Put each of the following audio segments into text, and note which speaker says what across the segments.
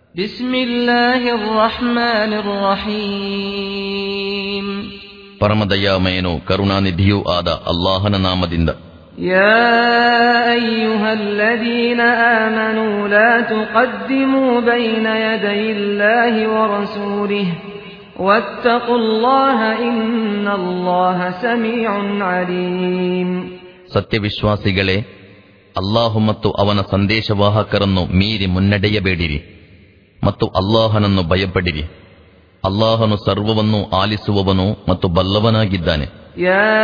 Speaker 1: بسم الله الرحمن الرحيم
Speaker 2: ಪರಮದಯಾಮಯನು ಕರುಣಾನಿಧಿಯೂ ಆದ ಅಲ್ಲಾಹನ ನಾಮದಿಂದ
Speaker 1: يا أيها الذين آمنوا لا تقدموا بين يدي الله ورسوله واتقوا الله إن الله سميع عليم
Speaker 2: ಸತ್ಯವಿಶ್ವಾಸಿಗಳೇ ಅಲ್ಲಾಹು ಮತ್ತು ಅವನ ಸಂದೇಶವಾಹಕರನ್ನು ಮೀರಿ ಮುನ್ನಡೆಯಬೇಡಿರಿ ಮತ್ತು ಅಲ್ಲಾಹನನ್ನು ಭಯಪಡಿರಿ ಅಲ್ಲಾಹನು ಸರ್ವವನ್ನೂ ಆಲಿಸುವವನು ಮತ್ತು ಬಲ್ಲವನಾಗಿದ್ದಾನೆ
Speaker 1: يا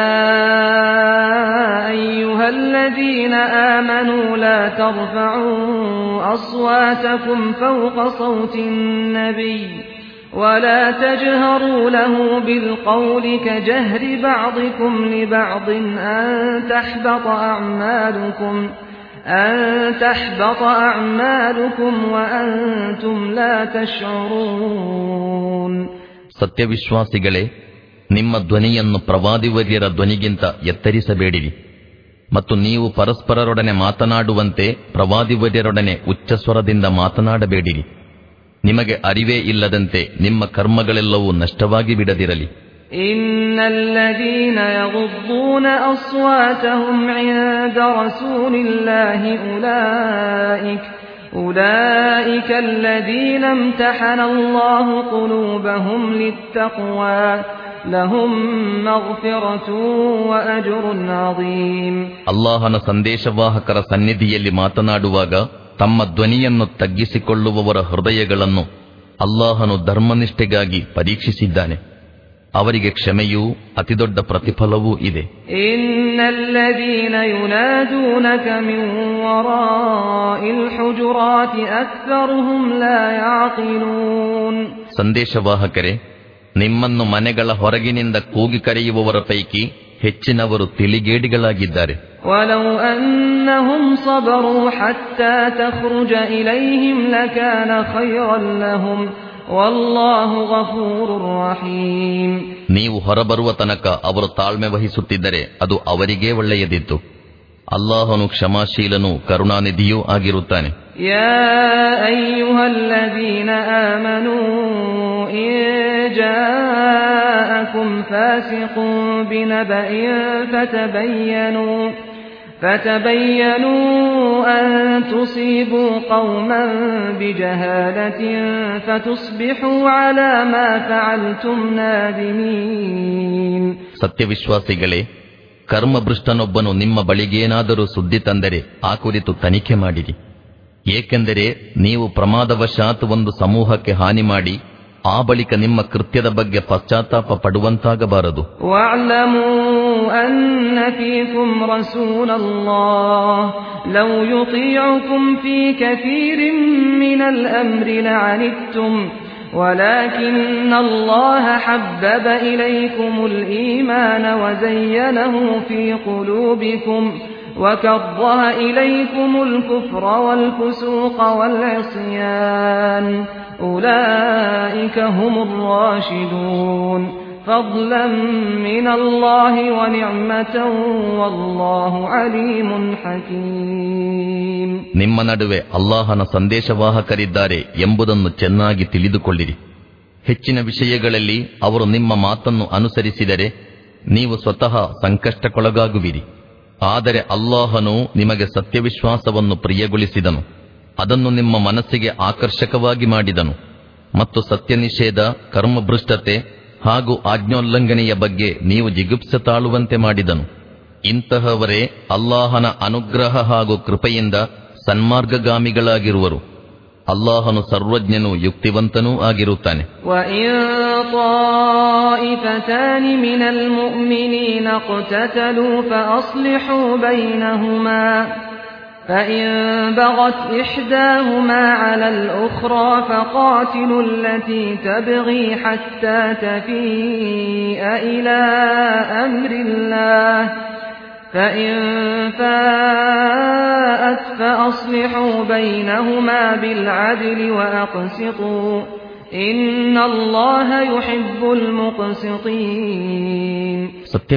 Speaker 1: أيها الذين آمنوا لا ترفعوا أصواتكم فوق صوت النبي ولا تجهروا له بالقول كجهر بعضكم لبعض أن تحبط أعمالكم أن تحبط أعمالكم وأنتم لا تشعرون
Speaker 2: ಸತ್ಯವಿಶ್ವಾಸಿಗಳೇ ನಿಮ್ಮ ಧ್ವನಿಯನ್ನು ಪ್ರವಾದಿವರ್ಯರ ಧ್ವನಿಗಿಂತ ಎತ್ತರಿಸಬೇಡಿರಿ ಮತ್ತು ನೀವು ಪರಸ್ಪರರೊಡನೆ ಮಾತನಾಡುವಂತೆ ಪ್ರವಾದಿವರ್ಯರೊಡನೆ ಉಚ್ಚಸ್ವರದಿಂದ ಮಾತನಾಡಬೇಡಿರಿ ನಿಮಗೆ ಅರಿವೇ ಇಲ್ಲದಂತೆ ನಿಮ್ಮ ಕರ್ಮಗಳೆಲ್ಲವೂ ನಷ್ಟವಾಗಿ ಬಿಡದಿರಲಿ
Speaker 1: إن الذين يغضون أصواتهم عند رسول الله أولئك أولئك الذين امتحن الله قلوبهم للتقوى لهم مغفرة وأجر عظيم
Speaker 2: ಅಲ್ಲಾಹನ ಸಂದೇಶವಾಹಕರ ಸನ್ನಿಧಿಯಲ್ಲಿ ಮಾತನಾಡುವಾಗ ತಮ್ಮ ಧ್ವನಿಯನ್ನು ತಗ್ಗಿಸಿಕೊಳ್ಳುವವರ ಹೃದಯಗಳನ್ನು ಅಲ್ಲಾಹನು ಧರ್ಮನಿಷ್ಠೆಗಾಗಿ ಪರೀಕ್ಷಿಸಿದ್ದಾನೆ ಅವರಿಗೆ ಕ್ಷಮೆಯೂ ಅತಿದೊಡ್ಡ ಪ್ರತಿಫಲವೂ ಇದೆ
Speaker 1: إن الذين ينادونك من وراء الحجرات أكثرهم لا يعقلون
Speaker 2: ಸಂದೇಶವಾಹಕರೇ ನಿಮ್ಮನ್ನು ಮನೆಗಳ ಹೊರಗಿನಿಂದ ಕೂಗಿ ಕರೆಯುವವರ ಪೈಕಿ ಹೆಚ್ಚಿನವರು ತಿಳಿಗೇಡಿಗಳಾಗಿದ್ದಾರೆ
Speaker 1: ولو أنهم صبروا حتى تخرج إليهم لكان خيرا لهم والله غفور رحيم
Speaker 2: ನೀವು ಹೊರಬರುವ ತನಕ ಅವರು ತಾಳ್ಮೆ ವಹಿಸುತ್ತಿದ್ದರೆ ಅದು ಅವರಿಗೇ ಒಳ್ಳೆಯದಿತ್ತು ಅಲ್ಲಾಹನು ಕ್ಷಮಾಶೀಲನೂ ಕರುಣಾನಿಧಿಯೂ ಆಗಿರುತ್ತಾನೆ
Speaker 1: يا أيها الذين آمنوا إن جاءكم فاسق بنبأ فتبينوا فتبينوا أن تصيبوا قوما بجهالة فتصبحوا على ما فعلتم نادمين
Speaker 2: ಸತ್ಯವಿಶ್ವಾಸಿಗಳೇ ಕರ್ಮಭೃಷ್ಟನೊಬ್ಬನು ನಿಮ್ಮ ಬಳಿಗೇನಾದರೂ ಸುದ್ದಿ ತಂದರೆ ಆ ಕುರಿತು ತನಿಖೆ ಮಾಡಿರಿ ಏಕೆಂದರೆ ನೀವು ಪ್ರಮಾದವಶಾತ್ ಒಂದು ಸಮೂಹಕ್ಕೆ ಹಾನಿ ಮಾಡಿ ಆ ಬಳಿಕ ನಿಮ್ಮ ಕೃತ್ಯದ ಬಗ್ಗೆ ಪಶ್ಚಾತ್ತಾಪ ಪಡುವಂತಾಗಬಾರದು
Speaker 1: واعلموا أن فيكم رسول الله لو يطيعكم في كثير من الأمر لعنتم ولكن الله حبب إليكم الإيمان وزينه في قلوبكم وكره إليكم الكفر والفسوق والعصيان أولئك هم الراشدون فضلا من الله ونعمة والله عليم حكيم
Speaker 2: ನಿಮ್ಮ ನಡುವೆ ಅಲ್ಲಾಹನ ಸಂದೇಶವಾಹಕರಿದ್ದಾರೆ ಎಂಬುದನ್ನು ಚೆನ್ನಾಗಿ ತಿಳಿದುಕೊಳ್ಳಿರಿ ಹೆಚ್ಚಿನ ವಿಷಯಗಳಲ್ಲಿ ಅವರು ನಿಮ್ಮ ಮಾತನ್ನು ಅನುಸರಿಸಿದರೆ ನೀವು ಸ್ವತಃ ಸಂಕಷ್ಟಕ್ಕೊಳಗಾಗುವಿರಿ ಆದರೆ ಅಲ್ಲಾಹನು ನಿಮಗೆ ಸತ್ಯವಿಶ್ವಾಸವನ್ನು ಪ್ರಿಯಗೊಳಿಸಿದನು ಅದನ್ನು ನಿಮ್ಮ ಮನಸ್ಸಿಗೆ ಆಕರ್ಷಕವಾಗಿ ಮಾಡಿದನು ಮತ್ತು ಸತ್ಯ ನಿಷೇಧ ಕರ್ಮಭೃಷ್ಟತೆ ಹಾಗೂ ಆಜ್ಞೋಲ್ಲಂಘನೆಯ ಬಗ್ಗೆ ನೀವು ಜಿಗುಪ್ಸೆ ತಾಳುವಂತೆ ಮಾಡಿದನು ಇಂತಹವರೇ ಅಲ್ಲಾಹನ ಅನುಗ್ರಹ ಹಾಗೂ ಕೃಪೆಯಿಂದ ಸನ್ಮಾರ್ಗಗಾಮಿಗಳಾಗಿರುವರು ಅಲ್ಲಾಹನು ಸರ್ವಜ್ಞನೂ ಯುಕ್ತಿವಂತನೂ ಆಗಿರುತ್ತಾನೆ
Speaker 1: وإن طائفتان من المؤمنين اقتتلوا فأصلحوا بينهما فإن بغت إحداهما على الأخرى فقاتلوا التي تبغي حتى تفيء إلى أمر الله فإن فاءت فأصلحوا بينهما بالعدل وأقسطوا إن الله يحب المقسطين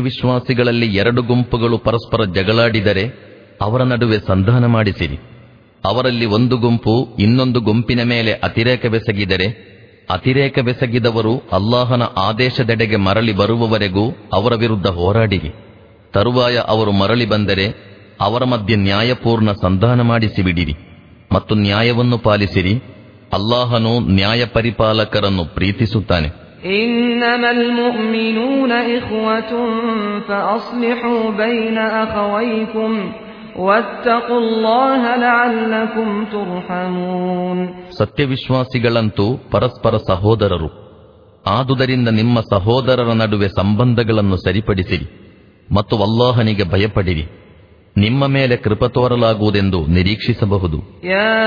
Speaker 2: ಸತ್ಯವಿಶ್ವಾಸಿಗಳಲ್ಲಿ ಎರಡು ಗುಂಪುಗಳು ಪರಸ್ಪರ ಜಗಳಾಡಿದರೆ ಅವರ ನಡುವೆ ಸಂಧಾನ ಮಾಡಿಸಿರಿ ಅವರಲ್ಲಿ ಒಂದು ಗುಂಪು ಇನ್ನೊಂದು ಗುಂಪಿನ ಮೇಲೆ ಅತಿರೇಕವೆಸಗಿದರೆ ಅತಿರೇಕವೆಸಗಿದವರು ಅಲ್ಲಾಹನ ಆದೇಶದೆಡೆಗೆ ಮರಳಿ ಬರುವವರೆಗೂ ಅವರ ವಿರುದ್ಧ ಹೋರಾಡಿರಿ ತರುವಾಯ ಅವರು ಮರಳಿ ಬಂದರೆ ಅವರ ಮಧ್ಯೆ ನ್ಯಾಯಪೂರ್ಣ ಸಂಧಾನ ಮಾಡಿಸಿಬಿಡಿರಿ ಮತ್ತು ನ್ಯಾಯವನ್ನು ಪಾಲಿಸಿರಿ ಅಲ್ಲಾಹನು ನ್ಯಾಯ ಪರಿಪಾಲಕರನ್ನು ಪ್ರೀತಿಸುತ್ತಾನೆ
Speaker 1: إنما المؤمنون إخوة فأصلحوا بين أخويكم واتقوا الله لعلكم ترحمون
Speaker 2: ಸತ್ಯವಿಶ್ವಾಸಿಗಳಂತೂ ಪರಸ್ಪರ ಸಹೋದರರು ಆದುದರಿಂದ ನಿಮ್ಮ ಸಹೋದರರ ನಡುವೆ ಸಂಬಂಧಗಳನ್ನು ಸರಿಪಡಿಸಿರಿ ಮತ್ತು ಅಲ್ಲಾಹನಿಗೆ ಭಯಪಡಿರಿ ನಿಮ್ಮ ಮೇಲೆ ಕೃಪ ತೋರಲಾಗುವುದೆಂದು ನಿರೀಕ್ಷಿಸಬಹುದು
Speaker 1: يا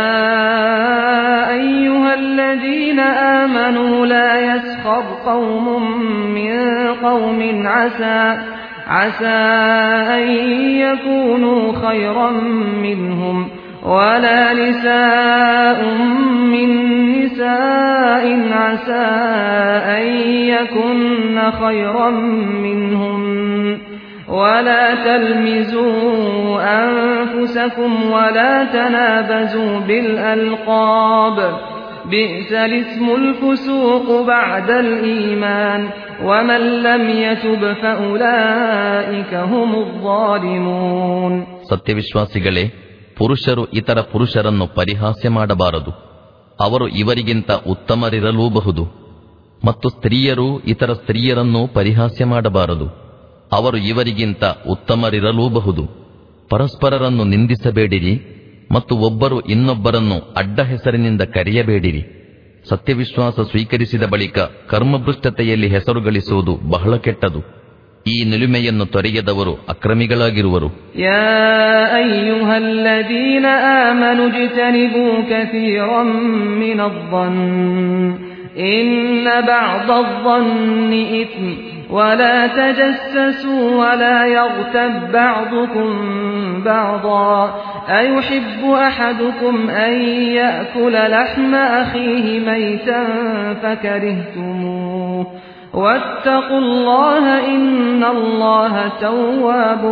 Speaker 1: أيها الذين آمنوا لا يسخر قوم من قوم عسى عسى أن يكونوا خيرا منهم ولا نساء من نساء عسى أن يكن خيرا منهم ولا تلمزوا أنفسكم ولا تنابزوا بالألقاب بئس الاسم الفسوق بعد الإيمان ومن لم يتب فأولئك هم الظالمون
Speaker 2: ಸತ್ಯವಿಶ್ವಾಸಿಗಳೇ ಪುರುಷರು ಇತರ ಪುರುಷರನ್ನು ಪರಿಹಾಸ್ಯ ಮಾಡಬಾರದು ಅವರು ಇವರಿಗಿಂತ ಉತ್ತಮರಿರಲೂಬಹುದು ಮತ್ತು ಸ್ತ್ರೀಯರು ಇತರ ಸ್ತ್ರೀಯರನ್ನು ಪರಿಹಾಸ್ಯ ಮಾಡಬಾರದು ಅವರು ಇವರಿಗಿಂತ ಉತ್ತಮರಿರಲೂಬಹುದು ಪರಸ್ಪರರನ್ನು ನಿಂದಿಸಬೇಡಿರಿ ಮತ್ತು ಒಬ್ಬರು ಇನ್ನೊಬ್ಬರನ್ನು ಅಡ್ಡ ಹೆಸರಿನಿಂದ ಕರೆಯಬೇಡಿರಿ ಸತ್ಯವಿಶ್ವಾಸ ಸ್ವೀಕರಿಸಿದ ಬಳಿಕ ಕರ್ಮಭೃಷ್ಟತೆಯಲ್ಲಿ ಹೆಸರು ಗಳಿಸುವುದು ಬಹಳ ಕೆಟ್ಟದು ಈ ನಿಲುಮೆಯನ್ನು ತೊರೆಯದವರು ಅಕ್ರಮಿಗಳಾಗಿರುವರು
Speaker 1: يا أيها الذين آمنوا اجتنبوا كثيرا من الظن إن بعض الظن إثم ولا تجسسوا ولا يغتب بعضكم بعضا أيحب أحدكم أن يأكل لحم أخيه ميتا فكرهتموه واتقوا الله إن الله تواب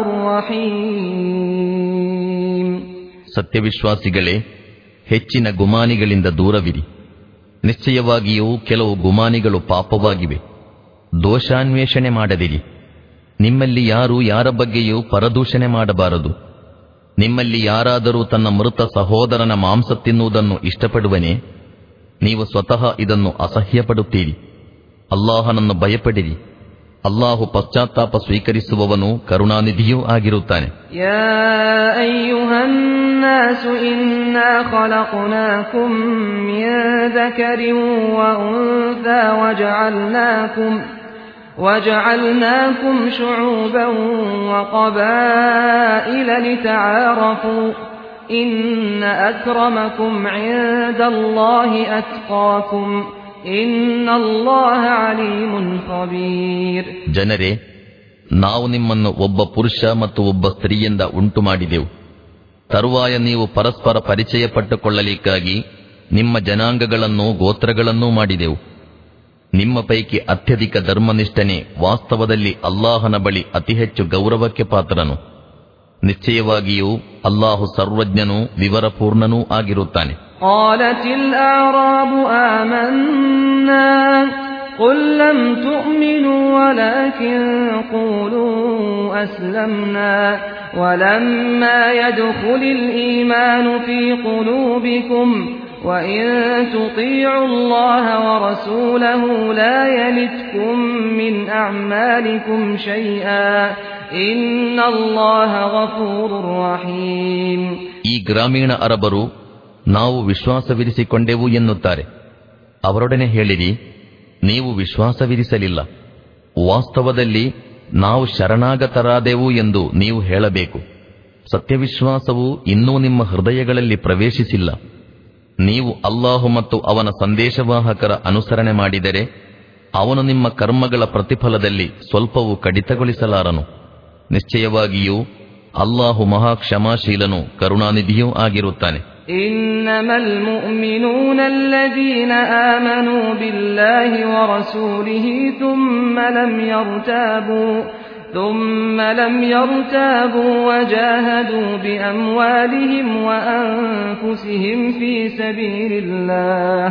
Speaker 1: رحيم
Speaker 2: ಸತ್ಯವಿಶ್ವಾಸಿಗಳೇ ಹೆಚ್ಚಿನ ಗುಮಾನಿಗಳಿಂದ ದೂರವಿರಿ ನಿಶ್ಚಯವಾಗಿಯೂ ಕೆಲವು ಗುಮಾನಿಗಳು ಪಾಪವಾಗಿವೆ ದೋಷಾನ್ವೇಷಣೆ ಮಾಡದಿರಿ ನಿಮ್ಮಲ್ಲಿ ಯಾರು ಯಾರ ಬಗ್ಗೆಯೂ ಪರದೂಷಣೆ ಮಾಡಬಾರದು ನಿಮ್ಮಲ್ಲಿ ಯಾರಾದರೂ ತನ್ನ ಮೃತ ಸಹೋದರನ ಮಾಂಸ ತಿನ್ನುವುದನ್ನು ಇಷ್ಟಪಡುವನೇ ನೀವು ಸ್ವತಃ ಇದನ್ನು ಅಸಹ್ಯಪಡುತ್ತೀರಿ ಅಲ್ಲಾಹನನ್ನು ಭಯಪಡಿರಿ ಅಲ್ಲಾಹು ಪಶ್ಚಾತ್ತಾಪ ಸ್ವೀಕರಿಸುವವನು ಕರುಣಾನಿಧಿಯೂ ಆಗಿರುತ್ತಾನೆ
Speaker 1: يا أيها الناس إنا خلقناكم من ذكر وأنثى وجعلناكم وجعلناكم شعوبا وقبائل لتعارفوا إن أكرمكم عند الله أتقاكم إن الله عليم خبير
Speaker 2: ಜನರೇ ನಾವು ನಿಮ್ಮನ್ನು ಒಬ್ಬ ಪುರುಷ ಮತ್ತು ಒಬ್ಬ ಸ್ತ್ರೀಯಿಂದ ಉಂಟು ಮಾಡಿದೆವು ತರುವಾಯ ನೀವು ಪರಸ್ಪರ ಪರಿಚಯ ಪಟ್ಟುಕೊಳ್ಳಲಿಕ್ಕಾಗಿ ನಿಮ್ಮ ಜನಾಂಗಗಳನ್ನು ಗೋತ್ರಗಳನ್ನೂ ಮಾಡಿದೆವು ನಿಮ್ಮ ಪೈಕಿ ಅತ್ಯಧಿಕ ಧರ್ಮನಿಷ್ಠನೆ ವಾಸ್ತವದಲ್ಲಿ ಅಲ್ಲಾಹನ ಬಳಿ ಅತಿ ಹೆಚ್ಚು ಗೌರವಕ್ಕೆ ಪಾತ್ರನು ನಿಶ್ಚಯವಾಗಿಯೂ ಅಲ್ಲಾಹು ಸರ್ವಜ್ಞನೂ ವಿವರಪೂರ್ಣನೂ ಆಗಿರುತ್ತಾನೆ
Speaker 1: قالت الأعراب آمنا قل لم تؤمنوا ولكن قولوا أسلمنا ولما يدخل الإيمان في قلوبكم وإن تطيعوا الله ورسوله لا يلتكم من أعمالكم شيئا إن الله غفور رحيم
Speaker 2: ಈ ಗ್ರಾಮೀಣ ಅರಬರು ನಾವು ವಿಶ್ವಾಸವಿರಿಸಿಕೊಂಡೆವು ಎನ್ನುತ್ತಾರೆ ಅವರೊಡನೆ ಹೇಳಿರಿ ನೀವು ವಿಶ್ವಾಸವಿರಿಸಲಿಲ್ಲ ವಾಸ್ತವದಲ್ಲಿ ನಾವು ಶರಣಾಗತರಾದೆವು ಎಂದು ನೀವು ಹೇಳಬೇಕು ಸತ್ಯವಿಶ್ವಾಸವು ಇನ್ನೂ ನಿಮ್ಮ ಹೃದಯಗಳಲ್ಲಿ ಪ್ರವೇಶಿಸಿಲ್ಲ ನೀವು ಅಲ್ಲಾಹು ಮತ್ತು ಅವನ ಸಂದೇಶವಾಹಕರ ಅನುಸರಣೆ ಮಾಡಿದರೆ ಅವನು ನಿಮ್ಮ ಕರ್ಮಗಳ ಪ್ರತಿಫಲದಲ್ಲಿ ಸ್ವಲ್ಪವೂ ಕಡಿತಗೊಳಿಸಲಾರನು ನಿಶ್ಚಯವಾಗಿಯೂ ಅಲ್ಲಾಹು ಮಹಾ ಕ್ಷಮಾಶೀಲನು ಕರುಣಾನಿಧಿಯೂ ಆಗಿರುತ್ತಾನೆ
Speaker 1: إنما المؤمنون الذين آمنوا بالله ورسوله ثم لم يرتابوا ثم لم يرتابوا وجاهدوا بأموالهم وأنفسهم في سبيل الله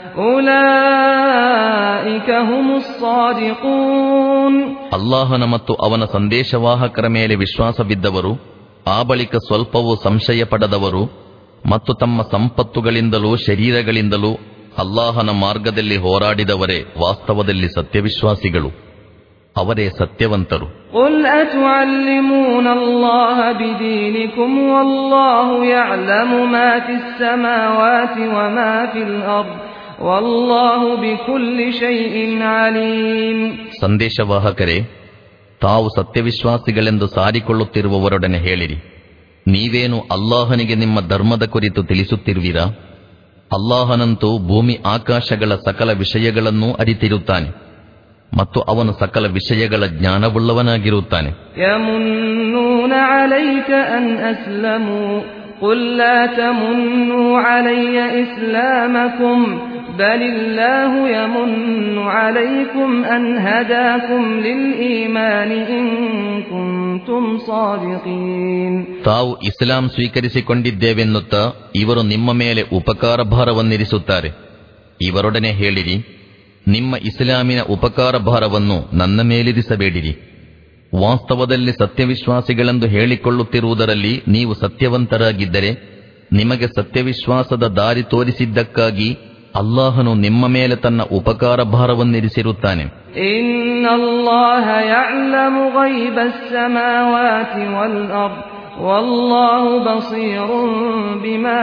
Speaker 1: أولئك هم الصادقون
Speaker 2: ಅಲ್ಲಾಹನ ಮತ್ತು ಅವನ ಸಂದೇಶವಾಹಕರ ಮೇಲೆ ವಿಶ್ವಾಸವಿದ್ದವರು ಆ ಬಳಿಕ ಸ್ವಲ್ಪವೂ ಸಂಶಯ ಪಡದವರು ಮತ್ತು ತಮ್ಮ ಸಂಪತ್ತುಗಳಿಂದಲೂ ಶರೀರಗಳಿಂದಲೂ ಅಲ್ಲಾಹನ ಮಾರ್ಗದಲ್ಲಿ ಹೋರಾಡಿದವರೇ ವಾಸ್ತವದಲ್ಲಿ ಸತ್ಯವಿಶ್ವಾಸಿಗಳು ಅವರೇ ಸತ್ಯವಂತರು
Speaker 1: قل أتعلمون الله بدينكم والله يعلم ما في السماوات وما في الأرض والله بكل شيء عليم
Speaker 2: ಸಂದೇಶವಾಹಕರೇ ತಾವು ಸತ್ಯವಿಶ್ವಾಸಿಗಳೆಂದು ಸಾರಿಕೊಳ್ಳುತ್ತಿರುವವರೊಡನೆ ಹೇಳಿರಿ ನೀವೇನು ಅಲ್ಲಾಹನಿಗೆ ನಿಮ್ಮ ಧರ್ಮದ ಕುರಿತು ತಿಳಿಸುತ್ತಿರುವಿರಾ ಅಲ್ಲಾಹನಂತೂ ಭೂಮಿ ಆಕಾಶಗಳ ಸಕಲ ವಿಷಯಗಳನ್ನೂ ಅರಿತಿರುತ್ತಾನೆ ಮತ್ತು ಅವನು ಸಕಲ ವಿಷಯಗಳ ಜ್ಞಾನವುಳ್ಳವನಾಗಿರುತ್ತಾನೆ
Speaker 1: يمنون عليك أن أسلموا قل لا تمنوا علي إسلامكم بل الله يمن عليكم أن هداكم للإيمان إن كنتم صادقين
Speaker 2: ತಾವು ಇಸ್ಲಾಂ ಸ್ವೀಕರಿಸಿಕೊಂಡಿದ್ದೇವೆನ್ನುತ್ತಾ ಇವರು ನಿಮ್ಮ ಮೇಲೆ ಉಪಕಾರ ಭಾರವನ್ನಿರಿಸುತ್ತಾರೆ ಇವರೊಡನೆ ಹೇಳಿರಿ ನಿಮ್ಮ ಇಸ್ಲಾಮಿನ ಉಪಕಾರ ಭಾರವನ್ನು ನನ್ನ ಮೇಲಿರಿಸಬೇಡಿರಿ ವಾಸ್ತವದಲ್ಲಿ ಸತ್ಯವಿಶ್ವಾಸಿಗಳೆಂದು ಹೇಳಿಕೊಳ್ಳುತ್ತಿರುವುದರಲ್ಲಿ ನೀವು ಸತ್ಯವಂತರಾಗಿದ್ದರೆ ನಿಮಗೆ ಸತ್ಯವಿಶ್ವಾಸದ ದಾರಿ ತೋರಿಸಿದ್ದಕ್ಕಾಗಿ ಅಲ್ಲಾಹನು ನಿಮ್ಮ ಮೇಲೆ ತನ್ನ ಉಪಕಾರ ಭಾರವನ್ನಿರಿಸಿರುತ್ತಾನೆ
Speaker 1: إن الله يعلم غيب السماوات والأرض والله بصير بما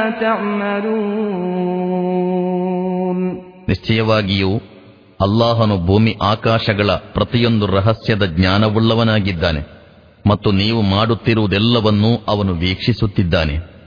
Speaker 1: تعملون
Speaker 2: ನಿಶ್ಚಯವಾಗಿಯೂ ಅಲ್ಲಾಹನು ಭೂಮಿ ಆಕಾಶಗಳ ಪ್ರತಿಯೊಂದು ರಹಸ್ಯದ ಜ್ಞಾನವುಳ್ಳವನಾಗಿದ್ದಾನೆ ಮತ್ತು ನೀವು ಮಾಡುತ್ತಿರುವುದೆಲ್ಲವನ್ನೂ ಅವನು ವೀಕ್ಷಿಸುತ್ತಿದ್ದಾನೆ